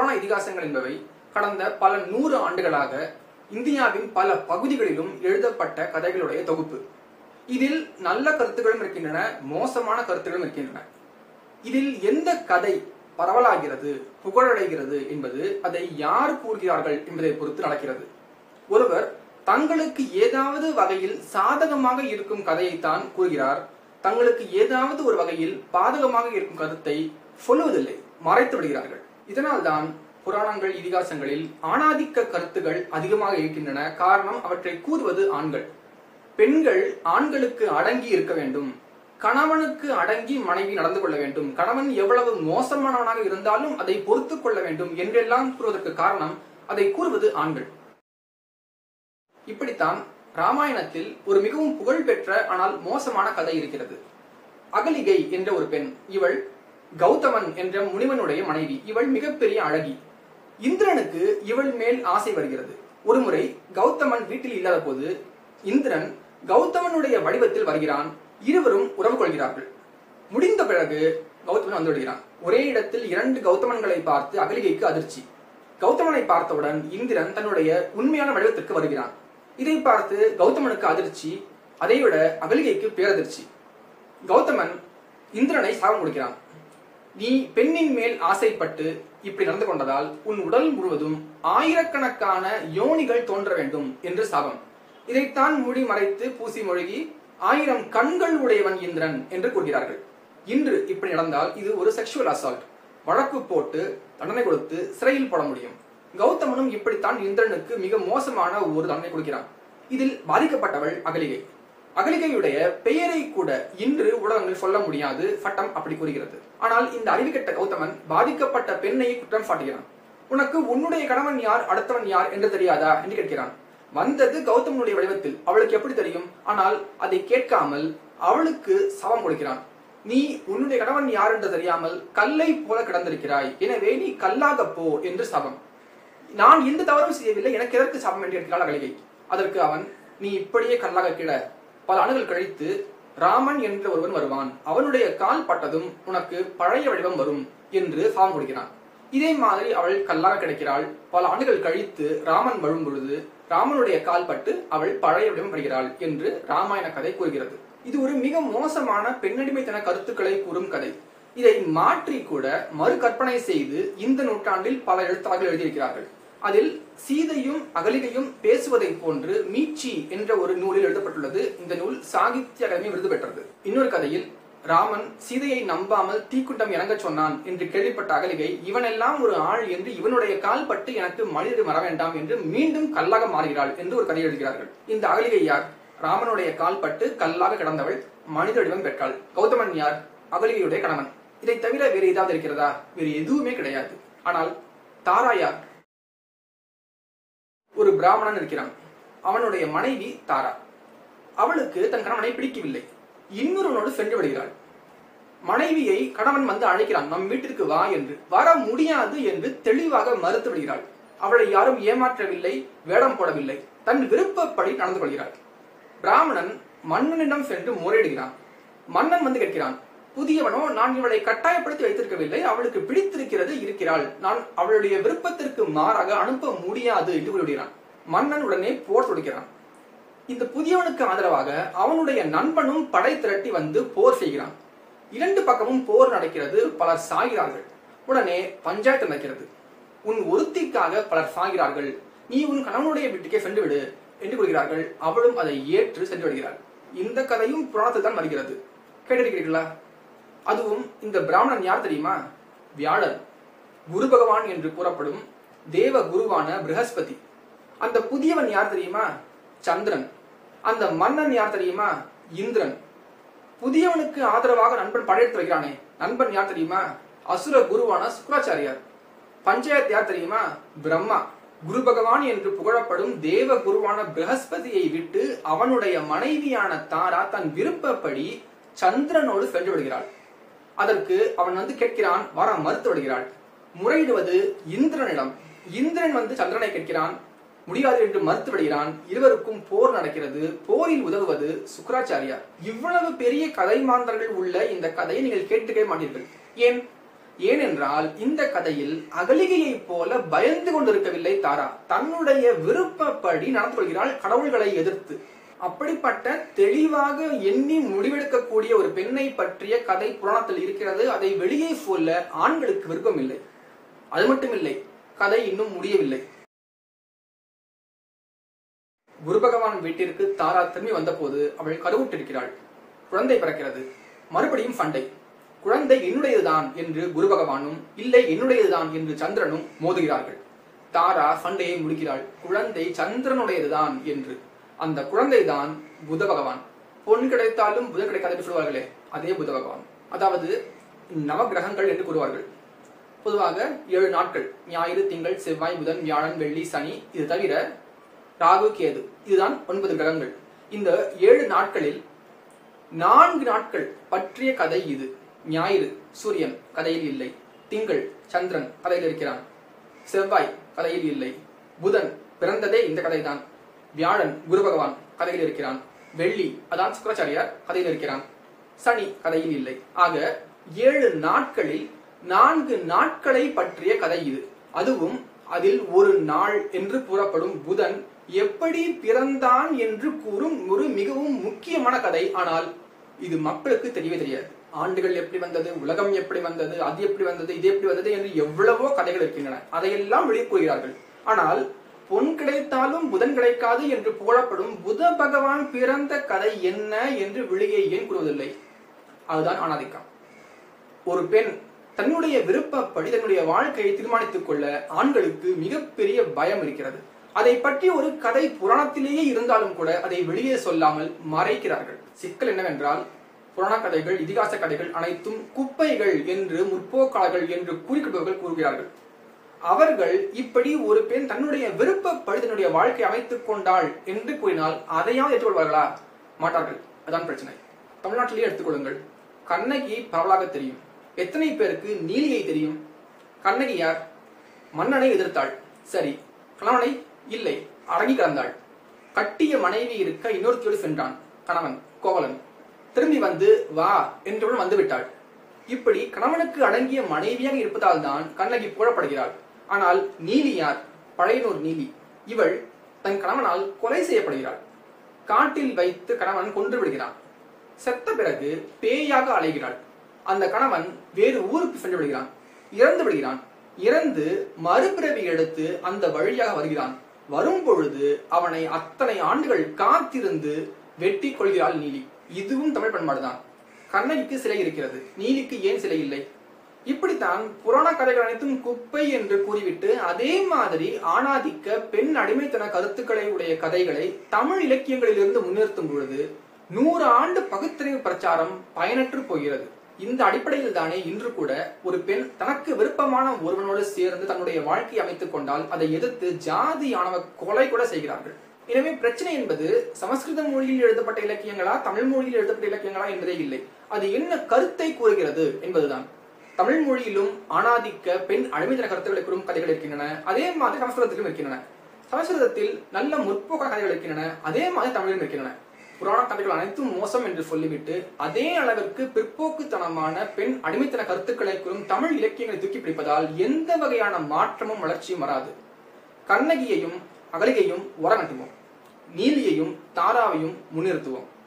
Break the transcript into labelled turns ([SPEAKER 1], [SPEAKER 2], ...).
[SPEAKER 1] புராண இதிகாசங்கள் என்பவை கடந்த பல நூறு ஆண்டுகளாக இந்தியாவின் பல பகுதிகளிலும் எழுதப்பட்ட கதைகளுடைய தொகுப்பு இதில் நல்ல கருத்துகளும் இருக்கின்றன மோசமான கருத்துகளும் இருக்கின்றன இதில் எந்த கதை பரவலாகிறது புகழடைகிறது என்பது அதை யார் கூறுகிறார்கள் என்பதை பொறுத்து நடக்கிறது ஒருவர் தங்களுக்கு ஏதாவது வகையில் சாதகமாக இருக்கும் கதையைத்தான் கூறுகிறார் தங்களுக்கு ஏதாவது ஒரு வகையில் பாதகமாக இருக்கும் கருத்தை சொல்லுவதில்லை மறைத்து விடுகிறார்கள் இதனால்தான் புராணங்கள் இதிகாசங்களில் ஆணாதிக்க கருத்துகள் அதிகமாக இருக்கின்றன காரணம் அவற்றை கூறுவது ஆண்கள் பெண்கள் ஆண்களுக்கு அடங்கி இருக்க வேண்டும் கணவனுக்கு அடங்கி மனைவி நடந்து கொள்ள வேண்டும் கணவன் எவ்வளவு மோசமானவனாக இருந்தாலும் அதை பொறுத்து கொள்ள வேண்டும் என்றெல்லாம் கூறுவதற்கு காரணம் அதை கூறுவது ஆண்கள் இப்படித்தான் ராமாயணத்தில் ஒரு மிகவும் புகழ்பெற்ற ஆனால் மோசமான கதை இருக்கிறது அகலிகை என்ற ஒரு பெண் இவள் கௌதமன் என்ற முனிவனுடைய மனைவி இவள் மிகப்பெரிய அழகி இந்திரனுக்கு இவள் மேல் ஆசை வருகிறது ஒருமுறை கௌதமன் வீட்டில் இல்லாத போது இந்திரன் கௌதமனுடைய வடிவத்தில் வருகிறான் இருவரும் உறவு கொள்கிறார்கள் முடிந்த பிறகு கௌதமன் வந்து விடுகிறான் ஒரே இடத்தில் இரண்டு கௌதமன்களை பார்த்து அகலிகைக்கு அதிர்ச்சி கௌதமனை பார்த்தவுடன் இந்திரன் தன்னுடைய உண்மையான வடிவத்திற்கு வருகிறான் இதை பார்த்து கௌதமனுக்கு அதிர்ச்சி அதைவிட அகலிகைக்கு பேரதிர்ச்சி கௌதமன் இந்திரனை சாபம் கொடுக்கிறான் நீ பெண்ணின் மேல் ஆசைப்பட்டு இப்படி நடந்து கொண்டதால் உன் உடல் முழுவதும் ஆயிரக்கணக்கான யோனிகள் தோன்ற வேண்டும் என்று சாபம் இதைத்தான் மூடி மறைத்து பூசி மொழிகி ஆயிரம் கண்கள் உடையவன் இந்திரன் என்று கூறுகிறார்கள் இன்று இப்படி நடந்தால் இது ஒரு செக்ஷுவல் அசால்ட் வழக்கு போட்டு தண்டனை கொடுத்து சிறையில் போட முடியும் கௌதமனும் இப்படித்தான் இந்திரனுக்கு மிக மோசமான ஒரு தண்டனை கொடுக்கிறான் இதில் பாதிக்கப்பட்டவள் அகலிகை அகலிகையுடைய பெயரை கூட இன்று ஊடகங்கள் சொல்ல முடியாது சட்டம் அப்படி கூறுகிறது ஆனால் இந்த அறிவுகெட்ட கௌதமன் பாதிக்கப்பட்ட பெண்ணை குற்றம் சாட்டுகிறான் உனக்கு உன்னுடைய கணவன் யார் அடுத்தவன் யார் என்று தெரியாதா என்று கேட்கிறான் வந்தது கௌதமனுடைய வடிவத்தில் அவளுக்கு எப்படி தெரியும் ஆனால் அதை கேட்காமல் அவளுக்கு சவம் கொடுக்கிறான் நீ உன்னுடைய கணவன் யார் என்று தெரியாமல் கல்லை போல கிடந்திருக்கிறாய் எனவே நீ கல்லாக போ என்று சபம் நான் எந்த தவறும் செய்யவில்லை எனக்கு எதற்கு சாபம் என்று கேட்கிறாள் அகலிகை அதற்கு அவன் நீ இப்படியே கல்லாக கிட பல ஆண்டுகள் கழித்து ராமன் என்ற ஒருவன் வருவான் அவனுடைய கால் பட்டதும் உனக்கு பழைய வடிவம் வரும் என்று சாபம் கொடுக்கிறான் இதே மாதிரி அவள் கல்லாக கிடைக்கிறாள் பல ஆண்டுகள் கழித்து ராமன் வரும் பொழுது ராமனுடைய கால் பட்டு அவள் பழைய வடிவம் வருகிறாள் என்று ராமாயண கதை கூறுகிறது இது ஒரு மிக மோசமான பெண்ணடிமைத்தன கருத்துக்களை கூறும் கதை இதை மாற்றி கூட மறு கற்பனை செய்து இந்த நூற்றாண்டில் பல எழுத்தாளர்கள் எழுதியிருக்கிறார்கள் அதில் சீதையும் அகலிகையும் பேசுவதை போன்று மீட்சி என்ற ஒரு நூலில் எழுதப்பட்டுள்ளது இந்த நூல் சாகித்ய அகாதமி விருது பெற்றது இன்னொரு கதையில் ராமன் சீதையை நம்பாமல் தீக்குண்டம் இறங்க சொன்னான் என்று கேள்விப்பட்ட அகலிகை இவனெல்லாம் ஒரு ஆள் என்று இவனுடைய கால் பட்டு எனக்கு மனிதர் வர வேண்டாம் என்று மீண்டும் கல்லாக மாறுகிறாள் என்று ஒரு கதை எழுதுகிறார்கள் இந்த அகலிகை யார் ராமனுடைய கால் பட்டு கல்லாக கிடந்தவள் மனித வடிவம் பெற்றாள் கௌதமன் யார் அகலிகையுடைய கணவன் இதை தவிர வேறு ஏதாவது இருக்கிறதா வேறு எதுவுமே கிடையாது ஆனால் தாரா யார் ஒரு பிராமணன் இருக்கிறான் அவனுடைய மனைவி தாரா அவளுக்கு தன் கணவனை பிடிக்கவில்லை இன்னொருவனோடு சென்று விடுகிறாள் மனைவியை கணவன் வந்து அழைக்கிறான் நம் வீட்டிற்கு வா என்று வர முடியாது என்று தெளிவாக மறுத்து விடுகிறாள் அவளை யாரும் ஏமாற்றவில்லை வேடம் போடவில்லை தன் விருப்பப்படி நடந்து கொள்கிறாள் பிராமணன் மன்னனிடம் சென்று முறையிடுகிறான் மன்னன் வந்து கேட்கிறான் புதியவனோ நான் இவளை கட்டாயப்படுத்தி வைத்திருக்கவில்லை அவளுக்கு பிடித்திருக்கிறது இருக்கிறாள் நான் அவளுடைய விருப்பத்திற்கு மாறாக அனுப்ப முடியாது என்று கூறிவிடுகிறான் மன்னன் உடனே போர் தொடுக்கிறான் இந்த புதியவனுக்கு ஆதரவாக அவனுடைய நண்பனும் படை திரட்டி வந்து போர் செய்கிறான் இரண்டு பக்கமும் போர் நடக்கிறது பலர் சாகிறார்கள் உடனே பஞ்சாயத்து நடக்கிறது உன் ஒருத்திக்காக பலர் சாகிறார்கள் நீ உன் கணவனுடைய வீட்டுக்கே சென்று விடு என்று கூறுகிறார்கள் அவளும் அதை ஏற்று சென்று விடுகிறாள் இந்த கதையும் புராணத்தில் தான் வருகிறது கேட்டிருக்கிறீர்களா அதுவும் இந்த பிராமணன் யார் தெரியுமா வியாழன் குரு பகவான் என்று கூறப்படும் தேவ குருவான பிரகஸ்பதி அந்த புதியவன் யார் தெரியுமா சந்திரன் அந்த மன்னன் யார் தெரியுமா இந்திரன் புதியவனுக்கு ஆதரவாக நண்பன் படையெடுத்து வைக்கிறானே நண்பன் யார் தெரியுமா அசுர குருவான சுக்கராச்சாரியார் பஞ்சாயத்து யார் தெரியுமா பிரம்மா குரு பகவான் என்று புகழப்படும் தேவ குருவான பிரகஸ்பதியை விட்டு அவனுடைய மனைவியான தாரா தன் விருப்பப்படி சந்திரனோடு சென்று விடுகிறாள் அதற்கு அவன் வந்து கேட்கிறான் வர மறுத்து விடுகிறாள் முறையிடுவது இந்திரனிடம் இந்திரன் வந்து சந்திரனை கேட்கிறான் முடியாது என்று மறுத்து விடுகிறான் இருவருக்கும் போர் நடக்கிறது போரில் உதவுவது சுக்கராச்சாரியார் இவ்வளவு பெரிய கதை மாந்தர்கள் உள்ள இந்த கதையை நீங்கள் கேட்டுக்கவே மாட்டீர்கள் ஏன் ஏனென்றால் இந்த கதையில் அகலிகையைப் போல பயந்து கொண்டிருக்கவில்லை தாரா தன்னுடைய விருப்பப்படி நடந்து கொள்கிறாள் கடவுள்களை எதிர்த்து அப்படிப்பட்ட தெளிவாக எண்ணி முடிவெடுக்கக்கூடிய ஒரு பெண்ணை பற்றிய கதை புராணத்தில் இருக்கிறது அதை வெளியே சொல்ல ஆண்களுக்கு விருப்பம் இல்லை அது மட்டுமில்லை கதை இன்னும் முடியவில்லை குரு பகவான் வீட்டிற்கு தாரா திரும்பி வந்தபோது அவள் கருவுற்றிருக்கிறாள் குழந்தை பிறக்கிறது மறுபடியும் சண்டை குழந்தை என்னுடையதுதான் என்று குரு பகவானும் இல்லை என்னுடையதுதான் என்று சந்திரனும் மோதுகிறார்கள் தாரா சண்டையை முடிக்கிறாள் குழந்தை சந்திரனுடையதுதான் என்று அந்த குழந்தை தான் புத பகவான் பொன் கிடைத்தாலும் புதன் கிடைக்காது என்று சொல்வார்களே அதே புத பகவான் அதாவது நவகிரகங்கள் என்று கூறுவார்கள் பொதுவாக ஏழு நாட்கள் ஞாயிறு திங்கள் செவ்வாய் புதன் வியாழன் வெள்ளி சனி இது தவிர ராகு கேது இதுதான் ஒன்பது கிரகங்கள் இந்த ஏழு நாட்களில் நான்கு நாட்கள் பற்றிய கதை இது ஞாயிறு சூரியன் கதையில் இல்லை திங்கள் சந்திரன் கதையில் இருக்கிறான் செவ்வாய் கதையில் இல்லை புதன் பிறந்ததே இந்த கதைதான் வியாழன் குரு பகவான் கதையில் இருக்கிறான் வெள்ளி அதான் சுக்கராச்சாரியார் கதையில் இருக்கிறான் சனி கதையில் இல்லை ஆக ஏழு நாட்களில் நான்கு நாட்களை பற்றிய கதை இது அதுவும் அதில் ஒரு நாள் என்று கூறப்படும் புதன் எப்படி பிறந்தான் என்று கூறும் ஒரு மிகவும் முக்கியமான கதை ஆனால் இது மக்களுக்கு தெரியவே தெரியாது ஆண்டுகள் எப்படி வந்தது உலகம் எப்படி வந்தது அது எப்படி வந்தது இது எப்படி வந்தது என்று எவ்வளவோ கதைகள் இருக்கின்றன அதையெல்லாம் வெளியே கூறுகிறார்கள் ஆனால் பொன் கிடைத்தாலும் புதன் கிடைக்காது என்று புகழப்படும் புத பகவான் பிறந்த கதை என்ன என்று வெளியே ஏன் கூறுவதில்லை அதுதான் ஆணாதிக்கம் ஒரு பெண் தன்னுடைய விருப்பப்படி தன்னுடைய வாழ்க்கையை தீர்மானித்துக் கொள்ள ஆண்களுக்கு மிகப்பெரிய பயம் இருக்கிறது அதை பற்றி ஒரு கதை புராணத்திலேயே இருந்தாலும் கூட அதை வெளியே சொல்லாமல் மறைக்கிறார்கள் சிக்கல் என்னவென்றால் புராண கதைகள் இதிகாச கதைகள் அனைத்தும் குப்பைகள் என்று முற்போக்காளர்கள் என்று குறிப்பிடுபவர்கள் கூறுகிறார்கள் அவர்கள் இப்படி ஒரு பெண் தன்னுடைய விருப்பப்படி தன்னுடைய வாழ்க்கை அமைத்துக் கொண்டாள் என்று கூறினால் அதையாவது ஏற்றுக்கொள்வார்களா மாட்டார்கள் அதான் பிரச்சனை தமிழ்நாட்டிலேயே எடுத்துக்கொள்ளுங்கள் கண்ணகி பரவலாக தெரியும் எத்தனை பேருக்கு நீலியை தெரியும் கண்ணகி யார் மன்னனை எதிர்த்தாள் சரி கணவனை இல்லை அடங்கி கிடந்தாள் கட்டிய மனைவி இருக்க இன்னொருத்தியோடு சென்றான் கணவன் கோவலன் திரும்பி வந்து வா என்றவுடன் வந்து விட்டாள் இப்படி கணவனுக்கு அடங்கிய மனைவியாக இருப்பதால் தான் கண்ணகி புகழப்படுகிறாள் ஆனால் நீலி யார் பழையனூர் நீலி இவள் தன் கணவனால் கொலை செய்யப்படுகிறாள் காட்டில் வைத்து கணவன் கொன்று விடுகிறான் செத்த பிறகு பேயாக அலைகிறாள் அந்த கணவன் வேறு ஊருக்கு சென்று விடுகிறான் இறந்து விடுகிறான் இறந்து மறுபிறவி எடுத்து அந்த வழியாக வருகிறான் வரும் பொழுது அவனை அத்தனை ஆண்டுகள் காத்திருந்து வெட்டி கொள்கிறாள் நீலி இதுவும் தமிழ் பண்பாடுதான் கண்ணகிக்கு சிலை இருக்கிறது நீலிக்கு ஏன் சிலை இல்லை இப்படித்தான் புராண கதைகள் அனைத்தும் குப்பை என்று கூறிவிட்டு அதே மாதிரி ஆணாதிக்க பெண் அடிமைத்தன கருத்துக்களை உடைய கதைகளை தமிழ் இலக்கியங்களிலிருந்து முன்னிறுத்தும் பொழுது நூறு ஆண்டு பகுத்தறிவு பிரச்சாரம் பயனற்று போகிறது இந்த அடிப்படையில் தானே இன்று கூட ஒரு பெண் தனக்கு விருப்பமான ஒருவனோடு சேர்ந்து தன்னுடைய வாழ்க்கையை அமைத்துக் கொண்டால் அதை எதிர்த்து ஜாதி ஆணவ கொலை கூட செய்கிறார்கள் எனவே பிரச்சனை என்பது சமஸ்கிருத மொழியில் எழுதப்பட்ட இலக்கியங்களா தமிழ் மொழியில் எழுதப்பட்ட இலக்கியங்களா என்பதே இல்லை அது என்ன கருத்தை கூறுகிறது என்பதுதான் தமிழ் மொழியிலும் ஆணாதிக்க பெண் அடிமைத்தன கருத்துக்களை கூறும் கதைகள் இருக்கின்றன அதே மாதிரி சமஸ்கிருதத்திலும் இருக்கின்றன சமஸ்கிருதத்தில் நல்ல முற்போக்கான கதைகள் இருக்கின்றன அதே மாதிரி தமிழிலும் இருக்கின்றன புராண கதைகள் அனைத்தும் மோசம் என்று சொல்லிவிட்டு அதே அளவிற்கு பிற்போக்குத்தனமான பெண் அடிமைத்தன கருத்துக்களை கூறும் தமிழ் இலக்கியங்களை தூக்கி பிடிப்பதால் எந்த வகையான மாற்றமும் வளர்ச்சியும் வராது கண்ணகியையும் அகலிகையும் ஓரங்கட்டுவோம் நீலியையும் தாராவையும் முன்னிறுத்துவோம்